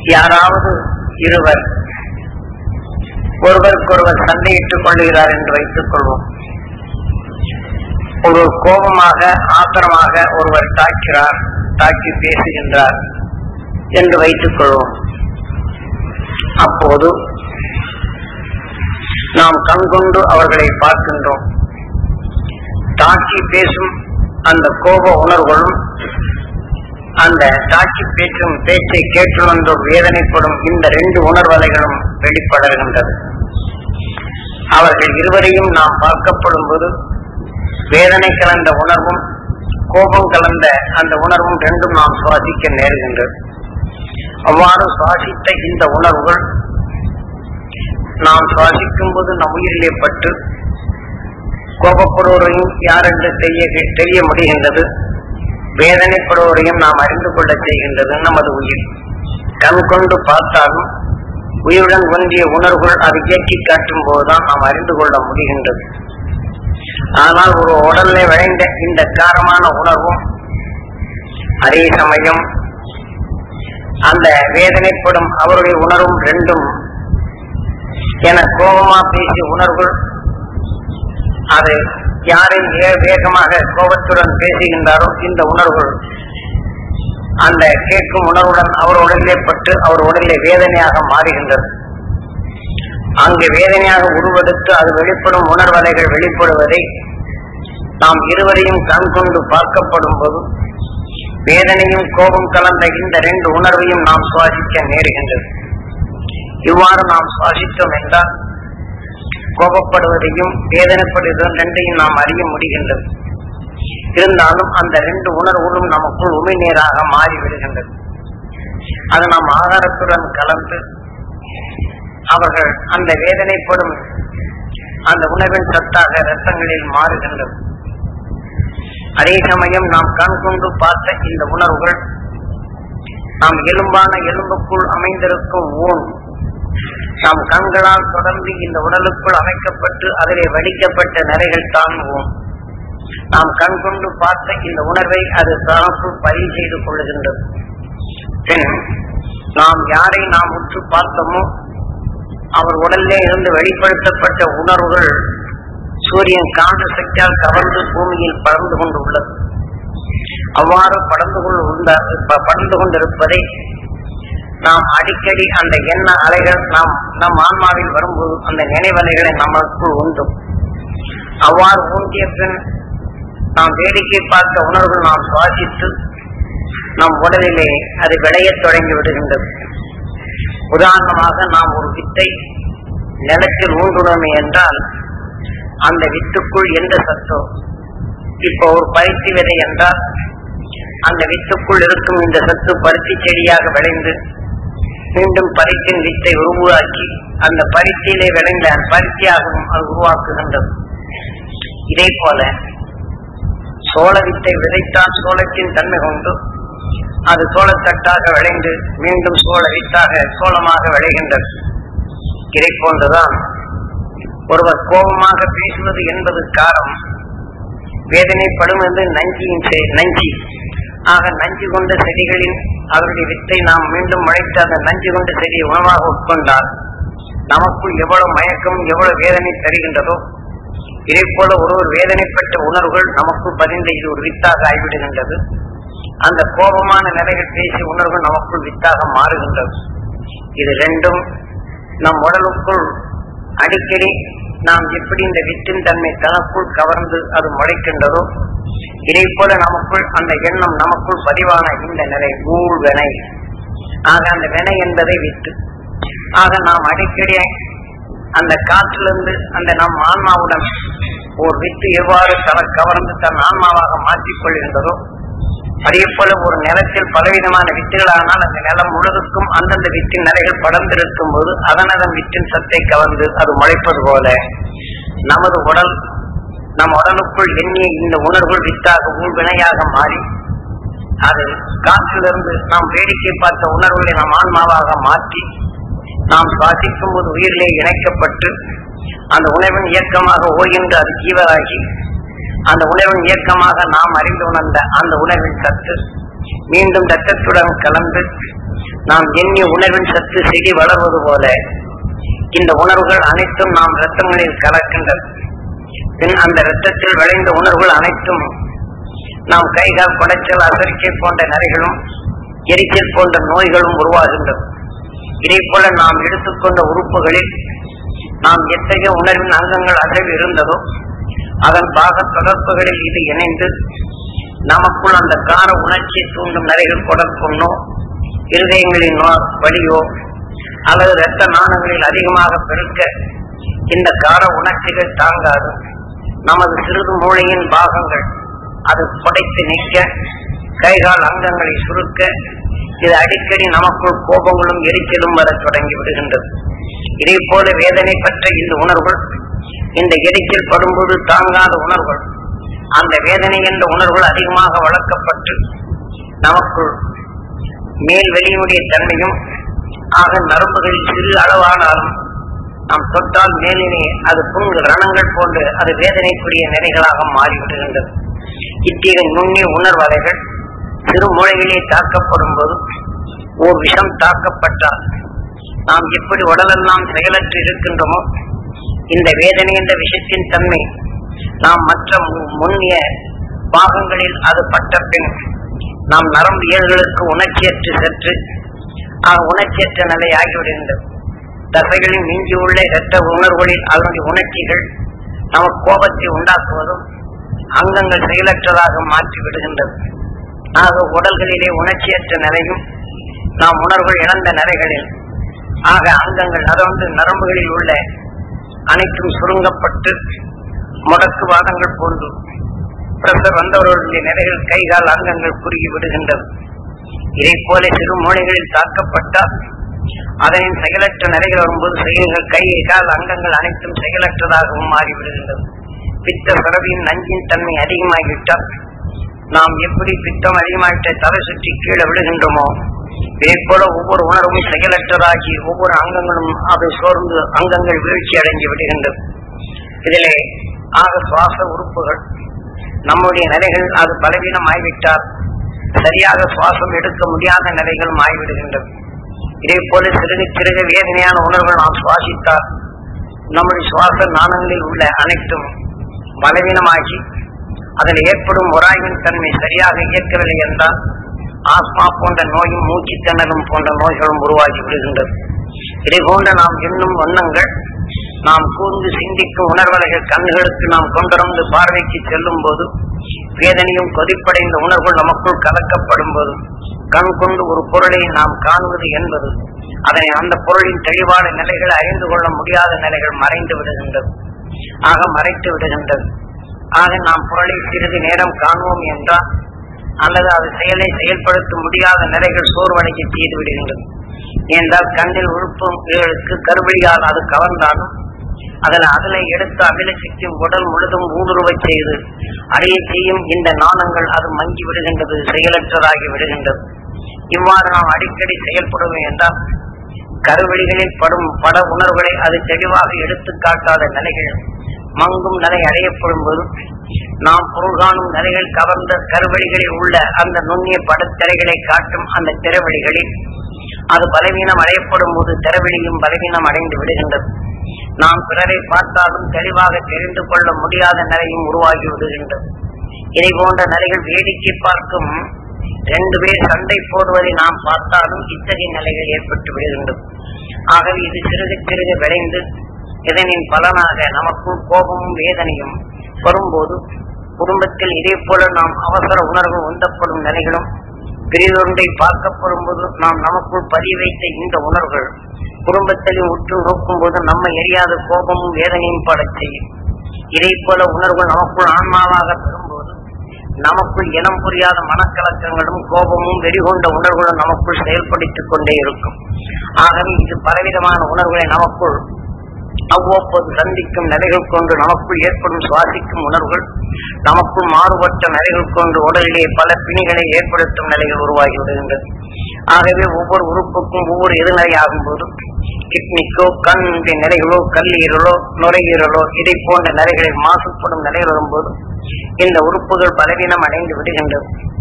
யாராவது இருவர் ஒருவருக்கொருவர் சண்டையிட்டுக் கொள்கிறார் என்று வைத்துக் கொள்வோம் ஒரு கோபமாக ஆத்திரமாக ஒருவர் தாக்கிறார் தாக்கி பேசுகின்றார் என்று வைத்துக் கொள்வோம் அப்போது நாம் கண்கொண்டு அவர்களை பார்க்கின்றோம் தாக்கி பேசும் அந்த கோப உணர்வுகளும் அந்த தாக்கி பேசும் பேச்சை கேட்டுணர்ந்து வேதனைப்படும் இந்த ரெண்டு உணர்வலைகளும் வெளிப்படர்கின்றது அவர்கள் இருவரையும் நாம் பார்க்கப்படும் போது வேதனை கலந்த உணர்வும் கோபம் கலந்த அந்த உணர்வும் ரெண்டும் நாம் சுவாசிக்க நேருகின்றது அவ்வாறு சுவாசித்த இந்த உணர்வுகள் நாம் சுவாசிக்கும் போது நம் உயிரிலே பட்டு கோபப்படுவோரையும் யாரென்று தெரிய தெரிய முடிகின்றது வேதனைப்படுவோரையும் நாம் அறிந்து கொள்ள செய்கின்றது நமது உயிர் கண் கொண்டு பார்த்தாலும் உயிருடன் ஒன்றிய உணர்வுகள் அதை இயக்கி காட்டும் போதுதான் நாம் அறிந்து கொள்ள முடிகின்றது ஆனால் ஒரு உடல்ல விளைந்த இந்த காரமான உணர்வும் அதே சமயம் அந்த வேதனைப்படும் அவருடைய உணர்வும் ரெண்டும் என கோபமா பேசிய உணர்வுகள் அது யாரை வே- வேகமாக கோபத்துடன் பேசுகின்றாரோ இந்த உணர்வுகள் அந்த கேட்கும் உணர்வுடன் அவர் உடலிலே பட்டு அவர் உடலிலே வேதனையாக மாறுகின்றது அங்கு வேதனையாக உருவெடுத்து அது வெளிப்படும் உணர்வலைகள் வெளிப்படுவதை நாம் இருவரையும் கண் கொண்டு பார்க்கப்படும் போது வேதனையும் கோபம் கலந்த இந்த ரெண்டு உணர்வையும் நாம் சுவாசிக்க நேருகின்றது இவ்வாறு நாம் சுவாசித்தோம் என்றால் கோபப்படுவதையும் வேதனைப்படுவதும் ரெண்டையும் நாம் அறிய முடிகின்றது இருந்தாலும் அந்த ரெண்டு உணர்வுகளும் நமக்குள் உமிழ்நீராக மாறிவிடுகின்றது அது நாம் ஆகாரத்துடன் கலந்து அவர்கள் அந்த வேதனைப்படும் அந்த உணவின் சத்தாக இரத்தங்களில் மாறுகின்றது அதே சமயம் நாம் கண் கொண்டு பார்த்த இந்த உணர்வுகள் நாம் எலும்பான எலும்புக்குள் அமைந்திருக்கும் ஊன் நாம் கண்களால் தொடர்ந்து இந்த உடலுக்குள் அமைக்கப்பட்டு அதிலே வடிக்கப்பட்ட நிறைகள் தாங்குவோம் நாம் கண் கொண்டு பார்த்த இந்த உணர்வை அது தனக்குள் பதிவு செய்து கொள்ளுகின்றது பின் நாம் யாரை நாம் உற்று பார்த்தோமோ அவர் உடலிலே இருந்து வெளிப்படுத்தப்பட்ட உணர்வுகள் சூரியன் காந்த சக்தியால் கவர்ந்து பூமியில் படர்ந்து கொண்டு உள்ளது அவ்வாறு படர்ந்து கொண்டு உள்ள ப- படர்ந்து கொண்டிருப்பதை நாம் அடிக்கடி அந்த எண்ண அலைகள் நாம் நம் ஆன்மாவில் வரும்போது அந்த நினைவலைகளை நமக்குள் உண்டும் அவ்வாறு ஊன்றிய பின் நாம் வேடிக்கை பார்த்த உணர்வுகள் நாம் சுவாசித்து நம் உடலிலே அது விளையத் தொடங்கி விடுகின்றது உதாரணமாக நாம் ஒரு வித்தை நிலத்தில் ஊன்றுணோமே என்றால் அந்த வித்துக்குள் எந்த சத்தோ இப்போ ஒரு பருத்தி விதை என்றால் அந்த வித்துக்குள் இருக்கும் இந்த சத்து பருத்தி செடியாக விளைந்து மீண்டும் பருத்தின் வித்தை உருவாக்கி அந்த பருத்தியிலே விளைந்த பருத்தியாகவும் அது உருவாக்குகின்றது இதே போல சோள வித்தை விதைத்தால் சோளத்தின் தன்மை கொண்டு அது சோளத்தட்டாக விளைந்து மீண்டும் சோள வித்தாக சோளமாக விளைகின்றது இதை போன்றுதான் ஒருவர் கோபமாக பேசுவது என்பது காரணம் வேதனைப்படும் என்று நஞ்சியின் செ- நஞ்சி ஆக நஞ்சு கொண்ட செடிகளின் அவருடைய வித்தை நாம் மீண்டும் முளைத்து அந்த நஞ்சு கொண்ட செடியை உணவாக உட்கொண்டால் நமக்குள் எவ்வளவு மயக்கம் எவ்வளவு வேதனை தருகின்றதோ இதே போல ஒருவர் வேதனைப்பட்ட உணர்வுகள் நமக்குள் பதிந்த இது ஒரு வித்தாக ஆகிவிடுகின்றது அந்த கோபமான நிலைகள் பேசிய உணர்வுகள் நமக்குள் வித்தாக மாறுகின்றது இது ரெண்டும் நம் உடலுக்குள் அடிக்கடி நாம் எப்படி இந்த வித்தின் தன்மை தனக்குள் கவர்ந்து அது முளைக்கின்றதோ இதை போல நமக்குள் அந்த எண்ணம் நமக்குள் பதிவான இந்த நிலை ஊழ் வினை ஆக அந்த வினை என்பதை வித்து ஆக நாம் அடிக்கடி அந்த காற்றிலிருந்து அந்த நம் ஆன்மாவுடன் ஒரு வித்து எவ்வாறு தன கவர்ந்து தன் ஆன்மாவாக மாற்றிக் கொள்கின்றதோ அதே போல ஒரு நிலத்தில் பலவிதமான வித்துகளானால் அந்த நிலம் முழுவதுக்கும் அந்தந்த வித்தின் நிலைகள் படர்ந்திருக்கும் போது அதனதன் வித்தின் சத்தை கவர்ந்து அது முளைப்பது போல நமது உடல் நம் உடலுக்குள் எண்ணிய இந்த உணர்வுகள் வித்தாக ஊழ்வினையாக மாறி அது காற்றிலிருந்து நாம் வேடிக்கை பார்த்த உணர்வுகளை நம் ஆன்மாவாக மாற்றி நாம் சுவாசிக்கும் போது உயிரிலே இணைக்கப்பட்டு அந்த உணவின் இயக்கமாக ஓய்கின்ற அது ஜீவராகி அந்த உணவின் இயக்கமாக நாம் அறிந்து உணர்ந்த அந்த உணவின் சத்து மீண்டும் ரத்தத்துடன் கலந்து நாம் எண்ணிய உணர்வின் சத்து செடி வளர்வது போல இந்த உணர்வுகள் அனைத்தும் நாம் இரத்தங்களில் கலக்கின்றன பின் அந்த இரத்தத்தில் விளைந்த உணர்வுகள் அனைத்தும் நாம் கைகால் குடைச்சல் அசரிக்கை போன்ற நரைகளும் எரிச்சல் போன்ற நோய்களும் உருவாகின்றது இதே போல நாம் எடுத்துக்கொண்ட உறுப்புகளில் நாம் எத்தகைய உணர்வின் அங்கங்கள் அசைவு இருந்ததோ அதன் பாக தொடர்புகளில் இது இணைந்து நமக்குள் அந்த கார உணர்ச்சியை தூண்டும் நரைகள் கொடற்புண்ணோ இருதயங்களின் நோ வலியோ அல்லது இரத்த நாணங்களில் அதிகமாக பெருக்க இந்த கார உணர்ச்சிகள் தாங்காது நமது சிறிது மூளையின் பாகங்கள் அது புடைத்து நிற்க கைகால் அங்கங்களை சுருக்க இது அடிக்கடி நமக்குள் கோபங்களும் எரிச்சலும் வர தொடங்கி விடுகின்றது இதே போல வேதனை பற்ற இந்த உணர்வுகள் இந்த எரிச்சல் படும்போது தாங்காத உணர்வுகள் அந்த வேதனை என்ற உணர்வுகள் அதிகமாக வளர்க்கப்பட்டு நமக்குள் மேல் வெளியுடைய தன்மையும் ஆக நரம்புகளில் சிறு அளவானாலும் நாம் தொட்டால் மேலினே அது புண்கு ரணங்கள் போன்று அது வேதனைக்குரிய நிலைகளாக மாறிவிடுகின்றது இத்தகைய நுண்ணிய உணர்வலைகள் சிறு மூளைகளே தாக்கப்படும் போது ஓர் விஷம் தாக்கப்பட்டால் நாம் எப்படி உடலெல்லாம் செயலற்று இருக்கின்றோமோ இந்த வேதனை என்ற விஷத்தின் தன்மை நாம் மற்ற மு- முன்னிய பாகங்களில் அது பட்ட பின் நாம் நரம்பு இயல்களுக்கு உணர்ச்சியற்று சற்று ஆக உணர்ச்சியற்ற நிலை ஆகிவிடுகின்றது தசைகளின் மிஞ்சியுள்ள இரத்த உணர்வுகளில் அதனுடைய உணர்ச்சிகள் நமக்கு கோபத்தை உண்டாக்குவதும் அங்கங்கள் செயலற்றதாக மாற்றி விடுகின்றது ஆக உடல்களிலே உணர்ச்சியற்ற நிலையும் நாம் உணர்வு இழந்த நிலைகளில் ஆக அங்கங்கள் அதொன்று நரம்புகளில் உள்ள அனைத்தும் சுருங்கப்பட்டு முடக்குவாதங்கள் போன்று பிரஷர் வந்தவர்களுடைய நிலைகள் கைகால் அங்கங்கள் குறுகி விடுகின்றது இதை போல சிறு மூளைகளில் தாக்கப்பட்டால் அதனின் செயலற்ற நிலைகள் வரும்போது செயல்கள் கை கால் அங்கங்கள் அனைத்தும் செயலற்றதாகவும் மாறிவிடுகின்றது பித்த சுரபியின் நஞ்சின் தன்மை அதிகமாகிவிட்டால் நாம் எப்படி பித்தம் அதிகமாகிட்ட தலை சுற்றி கீழே விடுகின்றோமோ இதே போல ஒவ்வொரு உணர்வும் செயலற்றதாகி ஒவ்வொரு அங்கங்களும் அது சோர்ந்து அங்கங்கள் வீழ்ச்சி அடைஞ்சு விடுகின்றது இதிலே ஆக சுவாச உறுப்புகள் நம்முடைய நிலைகள் அது பலவீனம் ஆகிவிட்டால் சரியாக சுவாசம் எடுக்க முடியாத நிலைகளும் ஆகிவிடுகின்றது இதே போல சிறுக சிறுக வேதனையான உணர்வுகள் நாம் சுவாசித்தால் நம்முடைய சுவாச நாணங்களில் உள்ள அனைத்தும் பலவீனமாகி அதில் ஏற்படும் உராய்வின் தன்மை சரியாக இயக்கவில்லை என்றால் ஆஸ்மா போன்ற நோயும் மூச்சுத்திணறும் போன்ற நோய்களும் உருவாகி விடுகின்றது இதை போன்ற நாம் எண்ணும் வண்ணங்கள் நாம் கூர்ந்து சிந்திக்கும் உணர்வலைகள் கண்களுக்கு நாம் கொண்டிருந்து பார்வைக்கு செல்லும் போது வேதனையும் கொதிப்படைந்த உணர்வுகள் நமக்குள் கலக்கப்படும் போது கண் கொண்டு ஒரு பொருளை நாம் காணுவது என்பது அதனை அந்த பொருளின் தெளிவான நிலைகளை அறிந்து கொள்ள முடியாத நிலைகள் மறைந்து விடுகின்றது ஆக மறைத்து விடுகின்றது ஆக நாம் பொருளை சிறிது நேரம் காணுவோம் என்றால் அல்லது அது செயலை செயல்படுத்த முடியாத நிலைகள் சோர்வடைக்க செய்து விடுகின்றது என்றால் கண்ணில் உறுப்புகளுக்கு கருவழியால் அது கவர்ந்தாலும் அதில் அதனை எடுத்து அபிலசித்து உடல் முழுதும் ஊடுருவச் செய்து அடைய செய்யும் இந்த நாணங்கள் அது மங்கி விடுகின்றது செயலற்றதாகி விடுகின்றது இவ்வாறு நாம் அடிக்கடி செயல்படுவோம் என்றால் கருவெளிகளில் படும் பட உணர்வுகளை அது தெளிவாக எடுத்து காட்டாத நிலைகள் மங்கும் நிலை அடையப்படும் போது நாம் பொருள் காணும் நிலைகள் கவர்ந்த கருவெளிகளில் உள்ள அந்த நுண்ணிய படத்திரைகளை காட்டும் அந்த திறவெளிகளில் அது பலவீனம் அடையப்படும் போது திறவெளியும் பலவீனம் அடைந்து விடுகின்றது நாம் பிறரை பார்த்தாலும் தெளிவாக தெரிந்து கொள்ள முடியாத நிலையும் உருவாகி விடுகின்றது இதை போன்ற நிலைகள் வேடிக்கை பார்க்கும் ரெண்டு பேர் சண்டை போடுவதை நாம் பார்த்தாலும் இத்தகைய நிலைகள் ஏற்பட்டு விடுகின்றது ஆகவே இது சிறுக சிறுக விளைந்து இதனின் பலனாக நமக்குள் கோபமும் வேதனையும் வரும்போது குடும்பத்தில் இதே போல நாம் அவசர உணர்வு உந்தப்படும் நிலைகளும் பிரிதொன்றை பார்க்கப்படும் போது நாம் நமக்குள் பதிய வைத்த இந்த உணர்வுகள் குடும்பத்திலும் உற்று நோக்கும் போது நம்ம எரியாத கோபமும் வேதனையும் படச் செய்யும் இதே போல உணர்வு நமக்குள் ஆன்மாவாக பெறும்போது நமக்குள் இனம் புரியாத மனக்கலக்கங்களும் கோபமும் வெறிகொண்ட உணர்வுகளும் நமக்குள் செயல்படுத்திக் கொண்டே இருக்கும் ஆகவே இது பலவிதமான உணர்வுகளை நமக்குள் அவ்வப்போது சந்திக்கும் நிலைகள் கொண்டு நமக்குள் ஏற்படும் சுவாசிக்கும் உணர்வுகள் நமக்குள் மாறுபட்ட நிலைகள் கொண்டு உடலிலே பல பிணிகளை ஏற்படுத்தும் நிலைகள் உருவாகி விடுகின்றது ஆகவே ஒவ்வொரு உறுப்புக்கும் ஒவ்வொரு எதிர்நிலை ஆகும்போது கிட்னிக்கோ கண் நிலைகளோ கல்லீரலோ நுரையீரலோ இதை போன்ற நிலைகளில் மாசுபடும் நிலை வரும்போது இந்த உறுப்புகள் பலவீனம் அடைந்து விடுகின்றது